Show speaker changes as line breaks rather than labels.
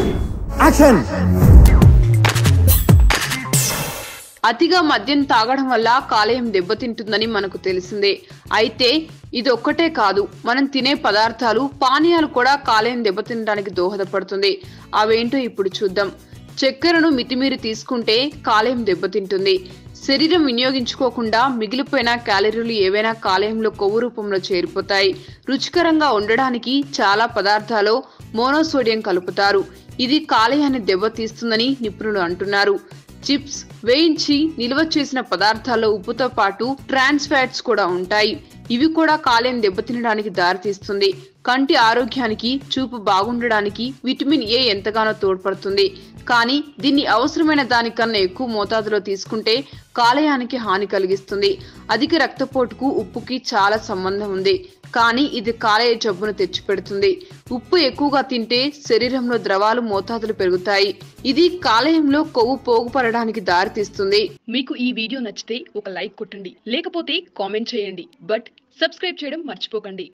action
అతిగా మద్యం తాగడం వల్ల కాలేయం దెబ్బతింటుందని మనకు తెలిసిందే అయితే ఇది ఒక్కటే కాదు మనం తినే పదార్థాలు పానీయాలు కూడా కాలేయం దెబ్బతినడానికి దోహదపడుతుంది అవేంటో ఇప్పుడు చూద్దాం చక్కెరను మితిమీరి తీసుకుంటే కాలేయం దెబ్బతింటుంది శరీరం వినియోగించుకోకుండా మిగిలిపోయిన క్యాలరీలు ఏవైనా కాలేయంలో కొవ్వు రూపంలో చేరిపోతాయి రుచికరంగా ఉండడానికి చాలా పదార్థాల్లో మోనోసోడియం కలుపుతారు ఇది కాలేయాన్ని దెబ్బతీస్తుందని నిపుణులు అంటున్నారు చిప్స్ వేయించి నిల్వ చేసిన పదార్థాల్లో ఉప్పుతో పాటు ట్రాన్స్ ఫ్యాట్స్ కూడా ఉంటాయి ఇవి కూడా కాలేయం దెబ్బతినడానికి దారితీస్తుంది కంటి ఆరోగ్యానికి చూపు బాగుండడానికి విటమిన్ ఏ ఎంతగానో తోడ్పడుతుంది కానీ దీన్ని అవసరమైన దానికన్నా ఎక్కువ మోతాదులో తీసుకుంటే కాలేయానికి హాని కలిగిస్తుంది అధిక రక్తపోటుకు ఉప్పుకి చాలా సంబంధం ఉంది కానీ ఇది కాలేయ జబ్బును తెచ్చిపెడుతుంది ఉప్పు ఎక్కువగా తింటే శరీరంలో ద్రవాలు మోతాదులు పెరుగుతాయి ఇది కాలేయంలో కొవ్వు పోగుపడడానికి దారితీస్తుంది
మీకు ఈ వీడియో నచ్చితే ఒక లైక్ కొట్టండి లేకపోతే కామెంట్ చేయండి బట్ సబ్స్క్రైబ్ చేయడం మర్చిపోకండి